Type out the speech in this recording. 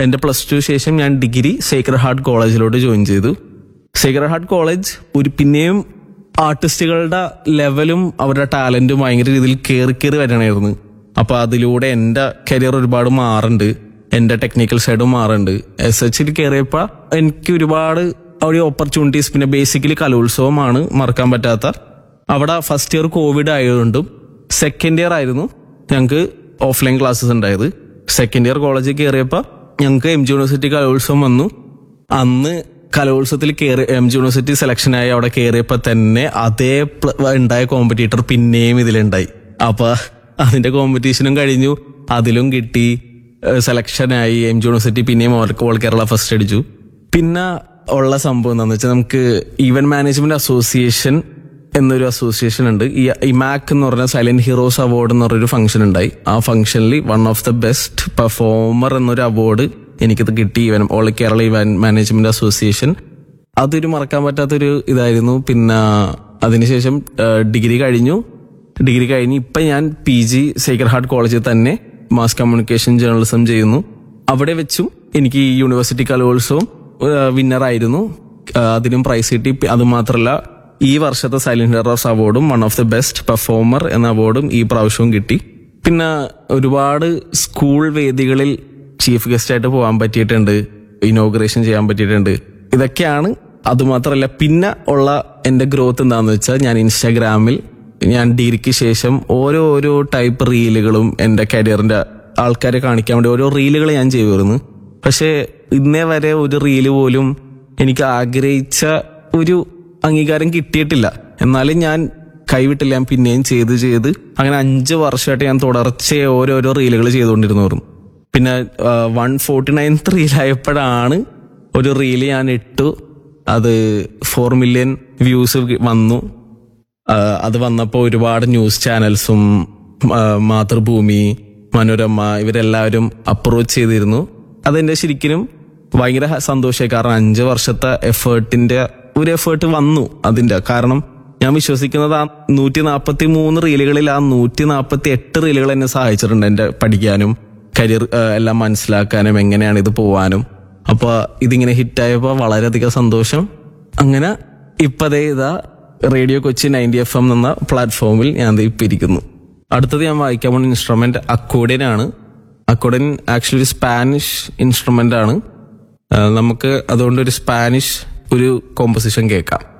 എൻ്റെ plus two ശേഷം ഞാൻ ഡിഗ്രി സേക്രഡ് ഹാർട്ട് കോളേജിലോട്ട് ജോയിൻ ചെയ്തു സേക്രഡ് ഹാർട്ട് കോളേജ് ഒരു പിന്നെയും ആർട്ടിസ്റ്റുകളുടെ ലെവലും അവരുടെ ടാലന്റും ഭയങ്കര രീതിയിൽ കയറി കയറി വരണമായിരുന്നു അപ്പൊ അതിലൂടെ എൻ്റെ കരിയർ ഒരുപാട് മാറുന്നുണ്ട് എൻ്റെ ടെക്നിക്കൽ സൈഡും മാറുന്നുണ്ട് എസ് എച്ചിൽ കയറിയപ്പോൾ എനിക്ക് ഒരുപാട് അവിടെ ഓപ്പർച്യൂണിറ്റീസ് പിന്നെ ബേസിക്കലി കലോത്സവമാണ് മറക്കാൻ പറ്റാത്ത അവിടെ ഫസ്റ്റ് ഇയർ കോവിഡ് ആയതുകൊണ്ടും സെക്കൻഡ് ഇയർ ആയിരുന്നു ഞങ്ങൾക്ക് ഓഫ്ലൈൻ ക്ലാസ്സസ് ഉണ്ടായത് സെക്കൻഡ് ഇയർ കോളേജിൽ കയറിയപ്പോൾ ഞങ്ങൾക്ക് എം ജി യൂണിവേഴ്സിറ്റി കലോത്സവം വന്നു അന്ന് കലോത്സവത്തിൽ കയറി എം ജി യൂണിവേഴ്സിറ്റി സെലക്ഷനായി അവിടെ കയറിയപ്പോൾ തന്നെ അതേ പ്ല- ഉണ്ടായ കോമ്പറ്റീറ്റർ പിന്നെയും ഇതിലുണ്ടായി അപ്പൊ അതിന്റെ കോമ്പറ്റീഷനും കഴിഞ്ഞു അതിലും കിട്ടി സെലക്ഷനായി എം ജി യൂണിവേഴ്സിറ്റി പിന്നെയും ഓൾ ഓൾ കേരള ഫസ്റ്റ് അടിച്ചു പിന്നെ ഉള്ള സംഭവം എന്താണെന്ന് വെച്ചാൽ നമുക്ക് ഈവന്റ് മാനേജ്മെന്റ് അസോസിയേഷൻ എന്നൊരു അസോസിയേഷൻ ഉണ്ട് ഈ ഇമാക് എന്ന് പറഞ്ഞ സൈലന്റ് ഹീറോസ് അവാർഡ് എന്ന് പറഞ്ഞൊരു ഫംഗ്ഷൻ ഉണ്ടായി ആ ഫംഗ്ഷനിൽ one of the best performer എന്നൊരു അവാർഡ് എനിക്കത് കിട്ടി even all Kerala event management association അതൊരു മറക്കാൻ പറ്റാത്തൊരു ഇതായിരുന്നു പിന്നെ അതിനുശേഷം ഡിഗ്രി കഴിഞ്ഞു ഡിഗ്രി കഴിഞ്ഞ് ഇപ്പൊ ഞാൻ പി ജി സേക്രഡ് ഹാർട്ട് കോളേജിൽ തന്നെ മാസ് കമ്മ്യൂണിക്കേഷൻ ജേർണലിസം ചെയ്യുന്നു അവിടെ വെച്ചും എനിക്ക് ഈ യൂണിവേഴ്സിറ്റി കലോത്സവം വിന്നറായിരുന്നു അതിനും പ്രൈസ് കിട്ടി പി- അത് മാത്രമല്ല ഈ വർഷത്തെ സൈലന്റ് ഹെറോസ് അവാർഡും one of the best performer എന്ന അവാർഡും ഈ പ്രാവശ്യവും കിട്ടി പിന്നെ ഒരുപാട് സ്കൂൾ വേദികളിൽ ചീഫ് ഗസ്റ്റ് ആയിട്ട് പോകാൻ പറ്റിയിട്ടുണ്ട് ഇനോഗ്രേഷൻ ചെയ്യാൻ പറ്റിയിട്ടുണ്ട് ഇതൊക്കെയാണ് അതുമാത്രമല്ല പിന്നെ ഉള്ള എന്റെ ഗ്രോത്ത് എന്താണെന്ന് വെച്ചാൽ ഞാൻ ഇൻസ്റ്റാഗ്രാമിൽ ഞാൻ ഡിഗ്രിക്ക് ശേഷം ഓരോ ഓരോ ടൈപ്പ് റീലുകളും എന്റെ കരിയറിന്റെ ആൾക്കാരെ കാണിക്കാൻ വേണ്ടി ഓരോ റീലുകൾ ഞാൻ ചെയ്യുമായിരുന്നു പക്ഷേ ഇന്നേ വരെ ഒരു റീല് പോലും എനിക്ക് ആഗ്രഹിച്ച ഒരു അംഗീകാരം കിട്ടിയിട്ടില്ല എന്നാലും ഞാൻ കൈവിട്ടില്ല ഞാൻ പിന്നെയും ചെയ്ത് ചെയ്ത് അങ്ങനെ അഞ്ച് വർഷമായിട്ട് ഞാൻ തുടർച്ചയായി ഓരോരോ റീലുകൾ ചെയ്തുകൊണ്ടിരുന്നു പിന്നെ വൺ ഫോർട്ടി നയൻത്ത് റീലായപ്പോഴാണ് ഒരു റീല് ഞാൻ ഇട്ടു അത് ഫോർ മില്യൺ വ്യൂസ് വന്നു ആ, അത് വന്നപ്പോൾ ഒരുപാട് ന്യൂസ് ചാനൽസും ആ, മാതൃഭൂമി മനോരമ ഇവരെല്ലാവരും അപ്രോച്ച് ചെയ്തിരുന്നു അതെന്റെ ശരിക്കും ഭയങ്കര സന്തോഷമായി കാരണം അഞ്ച് വർഷത്തെ എഫേർട്ടിന്റെ ഒരു എഫേർട്ട് വന്നു അതിന്റെ കാരണം ഞാൻ വിശ്വസിക്കുന്നത് ആ നൂറ്റി നാൽപ്പത്തി മൂന്ന് റീലുകളിൽ ആ നൂറ്റി നാൽപ്പത്തി എട്ട് റീലുകൾ എന്നെ സഹായിച്ചിട്ടുണ്ട് എന്റെ പഠിക്കാനും കരിയർ എല്ലാം മനസ്സിലാക്കാനും എങ്ങനെയാണ് ഇത് പോവാനും അപ്പൊ ഇതിങ്ങനെ ഹിറ്റായപ്പോൾ വളരെയധികം സന്തോഷം അങ്ങനെ ഇപ്പതേ ഇതാ radio Kochi ninety F M എന്ന പ്ലാറ്റ്ഫോമിൽ ഞാൻ ദേ ഇപ്പൊ ഇരിക്കുന്നു അടുത്തത് ഞാൻ വായിക്കാൻ പോകുന്ന ഇൻസ്ട്രുമെന്റ് അക്കോഡിയൻ ആണ് അക്കോഡിയൻ ആക്ച്വലി ഒരു സ്പാനിഷ് ഇൻസ്ട്രുമെന്റ് ആണ് ആ, നമുക്ക് അതുകൊണ്ട് ഒരു സ്പാനിഷ് ഒരു കോമ്പസിഷൻ കേൾക്കാം